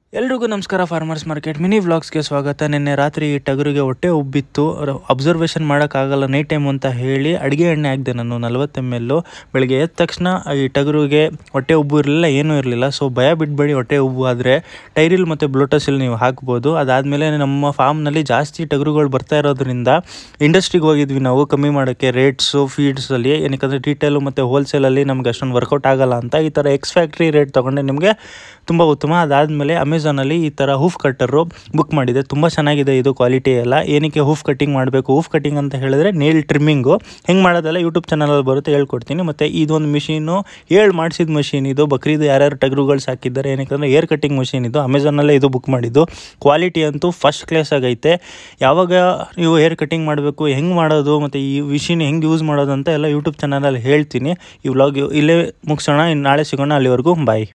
ಎಲ್ರಿಗೂ ನಮಸ್ಕಾರ farmers market mini ವ್ಲಾಗ್ಸ್ಗೆ ಸ್ವಾಗತ ನಿನ್ನೆ ರಾತ್ರಿ ಈ ಟಗರಿಗೆ ಹೊಟ್ಟೆ ಉಬ್ಬಿತ್ತು ಅಬ್ಸರ್ವೇಷನ್ ಮಾಡೋಕ್ಕಾಗಲ್ಲ ನೈಟ್ ಟೈಮ್ ಅಂತ ಹೇಳಿ ಅಡುಗೆ ಎಣ್ಣೆ ಹಾಕಿದೆ ನಾನು ನಲ್ವತ್ತು ಎಮ್ ಎಲ್ಲು ಬೆಳಗ್ಗೆ ಎದ್ದ ತಕ್ಷಣ ಈ ಟಗರಿಗೆ ಹೊಟ್ಟೆ ಉಬ್ಬು ಇರಲಿಲ್ಲ ಏನೂ ಇರಲಿಲ್ಲ ಸೊ ಭಯ ಬಿಡಬೇಡಿ ಹೊಟ್ಟೆ ಉಬ್ಬು ಆದರೆ ಟೈರಿಲ್ ಮತ್ತು ಬ್ಲೋಟಸಿಲ್ ನೀವು ಹಾಕ್ಬೋದು ಅದಾದಮೇಲೆ ನಮ್ಮ ಫಾರ್ಮ್ನಲ್ಲಿ ಜಾಸ್ತಿ ಟಗರುಗಳು ಬರ್ತಾ ಇರೋದ್ರಿಂದ ಇಂಡಸ್ಟ್ರಿಗೆ ಹೋಗಿದ್ವಿ ನಾವು ಕಮ್ಮಿ ಮಾಡೋಕ್ಕೆ ರೇಟ್ಸು ಫೀಡ್ಸಲ್ಲಿ ಏನಕ್ಕೆ ರಿಟೇಲು ಮತ್ತು ಹೋಲ್ಸೇಲಲ್ಲಿ ನಮ್ಗೆ ಅಷ್ಟೊಂದು ವರ್ಕೌಟ್ ಆಗಲ್ಲ ಅಂತ ಈ ಥರ ಎಕ್ಸ್ ಫ್ಯಾಕ್ಟ್ರಿ ರೇಟ್ ತೊಗೊಂಡೆ ನಿಮಗೆ ತುಂಬ ಉತ್ತಮ ಅದಾದಮೇಲೆ ಅಮೆಝಾನಲ್ಲಿ ಈ ಥರ ಹೂಫ್ ಕಟ್ಟರು ಬುಕ್ ಮಾಡಿದೆ ತುಂಬ ಚೆನ್ನಾಗಿದೆ ಇದು ಕ್ವಾಲಿಟಿ ಎಲ್ಲ ಏನಕ್ಕೆ ಹೂಫ್ ಕಟ್ಟಿಂಗ್ ಮಾಡಬೇಕು ಹೂಫ್ ಕಟ್ಟಿಂಗ್ ಅಂತ ಹೇಳಿದ್ರೆ ನೇಲ್ ಟ್ರಿಮ್ಮಿಂಗು ಹೆಂಗೆ ಮಾಡೋದೆಲ್ಲ ಯೂಟ್ಯೂಬ್ ಚಾನಲಲ್ಲಿ ಬರುತ್ತೆ ಹೇಳ್ಕೊಡ್ತೀನಿ ಮತ್ತು ಇದೊಂದು ಮಿಷಿನು ಏಳು ಮಾಡಿಸಿದ ಮಷೀನ್ ಇದು ಬಕ್ರೀದು ಯಾರ್ಯಾರು ಟಗರುಗಳು ಸಾಕಿದ್ದಾರೆ ಏನಕ್ಕೆ ಏರ್ ಕಟ್ಟಿಂಗ್ ಮಷೀನ್ ಇದು ಅಮೆಝಾನಲ್ಲೇ ಇದು ಬುಕ್ ಮಾಡಿದ್ದು ಕ್ವಾಲಿಟಿ ಅಂತೂ ಫಸ್ಟ್ ಕ್ಲಾಸ್ ಆಗೈತೆ ಯಾವಾಗ ನೀವು ಹೇರ್ ಕಟ್ಟಿಂಗ್ ಮಾಡಬೇಕು ಹೆಂಗೆ ಮಾಡೋದು ಮತ್ತು ಈ ಮಿಷಿನ್ ಹೆಂಗೆ ಯೂಸ್ ಮಾಡೋದು ಅಂತ ಎಲ್ಲ ಯೂಟ್ಯೂಬ್ ಚಾನಲಲ್ಲಿ ಹೇಳ್ತೀನಿ ಈ ವ್ಲಾಗ್ ಇಲ್ಲೇ ಮುಗಿಸೋಣ ಇನ್ನು ನಾಳೆ ಸಿಗೋಣ ಅಲ್ಲಿವರೆಗೂ ಬಾಯ್